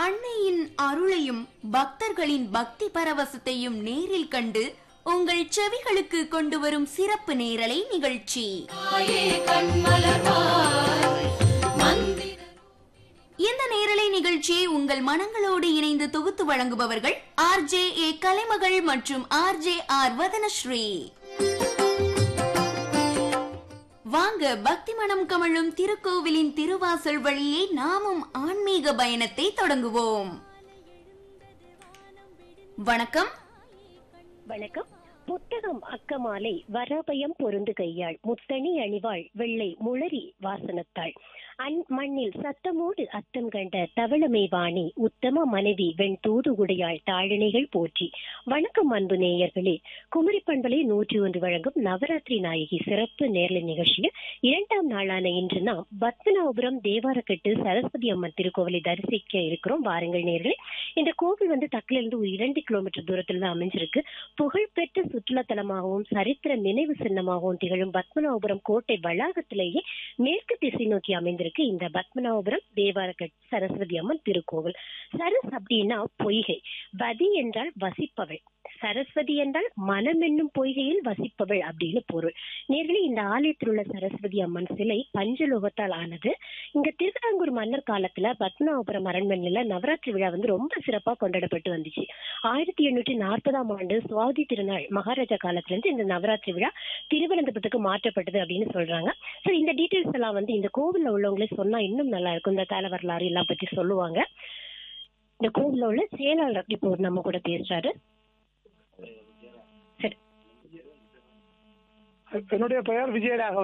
அன்னையின் அருளையும் பக்தர்களின் பக்தி பரவசத்தையும் நேரில் கண்டு உங்கள் செவிகளுக்கு கொண்டு வரும் சிறப்பு நேரலை நிகழ்ச்சி இந்த நேரலை நிகழ்ச்சியை உங்கள் மனங்களோடு இணைந்து தொகுத்து வழங்குபவர்கள் ஆர் ஜே ஏ கலைமகள் மற்றும் ஆர் ஜே ஆர் வதனஸ்ரீ வாங்க பக்தி மனம் கமழும் திருக்கோவிலின் திருவாசல் வழியே நாமும் ஆன்மீக பயணத்தை தொடங்குவோம் வணக்கம் வணக்கம் புத்தகம் அக்கமாலை வரபயம் பொருந்து கையாள் முத்தணி அணிவாள் வெள்ளை முளரி வாசனத்தாள் அன் மண்ணில் சத்தமோடு அத்தம் கண்ட தவளமை வாணி உத்தம மனைவி வெண் தூது உடையாள் தாழினைகள் போற்றி வணக்கம் அன்பு நேயர்களே குமரி பண்பலை நூற்றி ஒன்று வழங்கும் நவராத்திரி நாயகி சிறப்பு நேரலை நிகழ்ச்சியில் இரண்டாம் நாளான இன்று நாம் பத்மநாபபுரம் தேவாரக்கட்டு சரஸ்வதி அம்மன் திருக்கோவிலை தரிசிக்க இருக்கிறோம் வாருங்கள் நேர்களே இந்த கோவில் வந்து தக்கிலிருந்து ஒரு இரண்டு கிலோமீட்டர் தூரத்தில் தான் அமைஞ்சிருக்கு புகழ்பெற்ற சுற்றுலா தலமாகவும் சரித்திர நினைவு சின்னமாகவும் திகழும் பத்மநாபபுரம் கோட்டை வளாகத்திலேயே மேற்கு திசை நோக்கி அமைந்திருக்கு இந்த பத்மநாபபுரம் தேவாரகட் சரஸ்வதி அம்மன் திருக்கோவில் சரஸ் அப்படின்னா பொய்கை வதி என்றால் வசிப்பவள் சரஸ்வதி என்றால் மனம் என்னும் பொய்கையில் வசிப்பவள் அப்படின்னு பொருள் நேர்களே இந்த ஆலயத்தில் உள்ள சரஸ்வதி அம்மன் சிலை பஞ்சலோகத்தால் ஆனது இங்க திருவிதாங்கூர் மன்னர் காலத்துல பத்மநாபபுரம் அரண்மனையில நவராத்திரி விழா வந்து ரொம்ப சிறப்பா கொண்டாடப்பட்டு வந்துச்சு ஆயிரத்தி எண்ணூற்றி நாற்பதாம் ஆண்டு சுவாதி திருநாள் மகாராஜா காலத்துல இருந்து இந்த நவராத்திரி விழா திருவனந்தபுரத்துக்கு மாற்றப்பட்டது அப்படின்னு சொல்றாங்க சோ இந்த டீடைல்ஸ் எல்லாம் வந்து இந்த கோவில்ல உள்ளவங்களே சொன்னா இன்னும் நல்லா இருக்கும் இந்த தல வரலாறு எல்லாம் பத்தி சொல்லுவாங்க இந்த கோவில்ல உள்ள செயலாளர் இப்போ நம்ம கூட பேசுறாரு சரி என்னுடைய பெயர் விஜயராகவன்